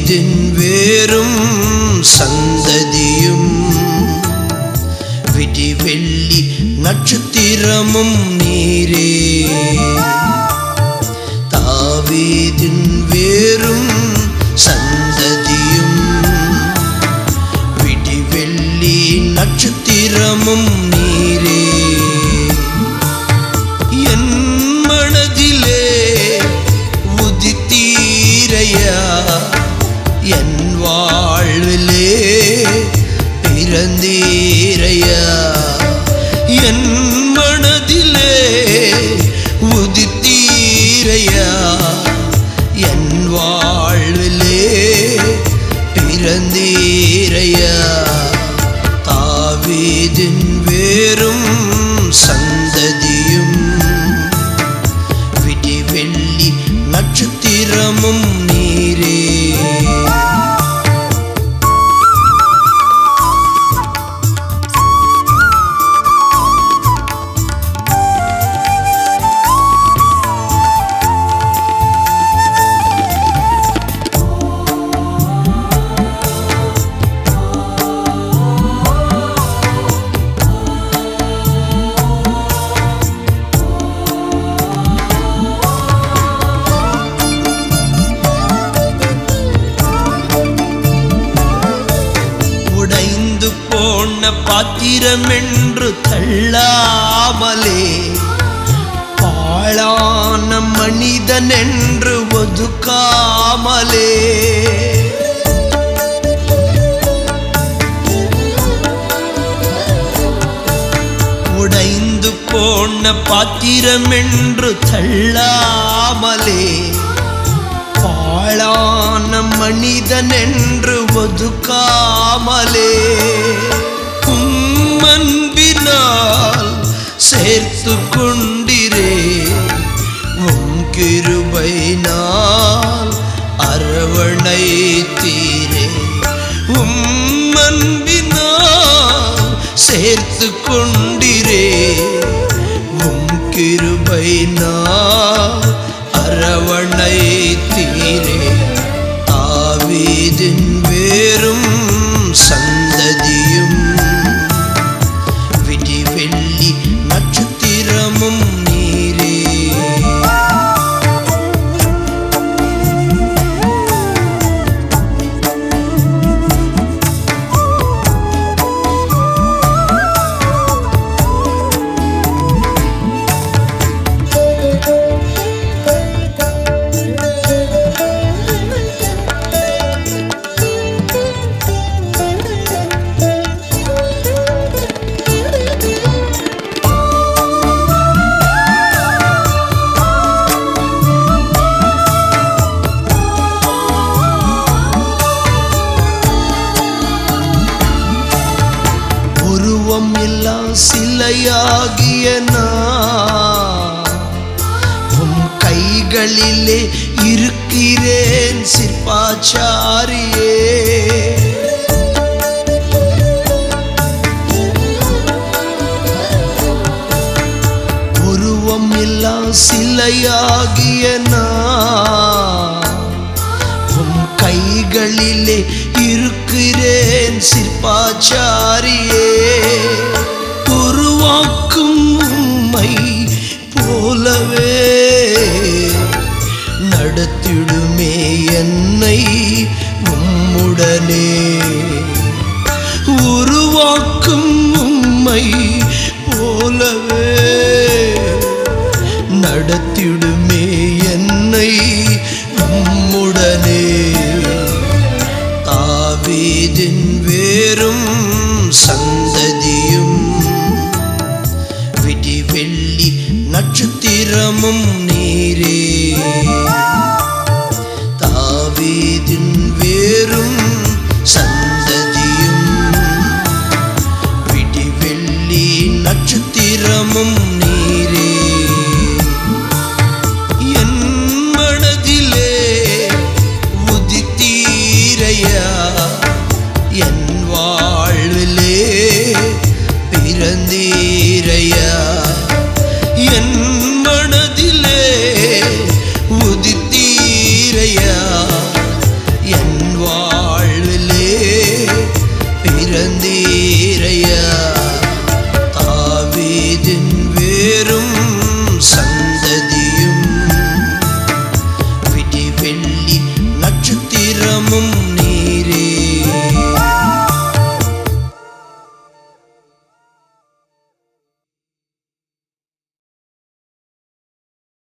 தாவீதின் வேரும் சந்ததியும் விடிவெள்ளி நட்சத்திரமும் நீரே தாவீதின் வேரும் சந்ததியும் விடிவெள்ளி நட்சத்திரமும் நீரே என் மனதிலே உதித்தீரையா என் வாழ்விலே பிறந்தீரையா என் மனதிலே உதித்தீரையா என் வாழ்விலே பிறந்தீரையா தாவீதின் வேரும் சந்ததியும் விடிவெள்ளி நட்சத்திரமும் நீரே உடைந்து போன பாத்திரம் என்று தள்ளாமலே பாழான மனிதன் என்று ஒதுக்காமலே உடைந்து போன பாத்திரம் என்று தள்ளாமலே பாழான மனிதன் என்று ஒதுக்காமலே உம்மன்பினால் சேர்த்து கொண்டிரே உம் கிருபைனால் அரவணைத்தீரே உம்மன்பினால் சேர்த்து கொண்டிரே உம் கிருபைனால் அரவணைத்தீரே தாவீதின் வேரும் சந்ததியும் விடிவெள்ளி நட்சத்திரமும் நீரே உருவம் இல்லா சிலையாகிய நான் உம் கைகளிலே இருக்கிறேன் சிற்பாச்சாரியே உருவம் இல்லா சிலையாகிய நான் உம் கைகளிலே இருக்கிறேன் சிற்பாச்சாரியே உருவாக்கும் உம்மை போலவே நடத்திடுமே என்னை உம்முடனே உருவாக்கும் உம்மை போலவே நடத்திடுமே என்னை உம்முடனே தாவீதின் வேரும் சந்ததியும் விடிவெள்ளி நட்சத்திரமும்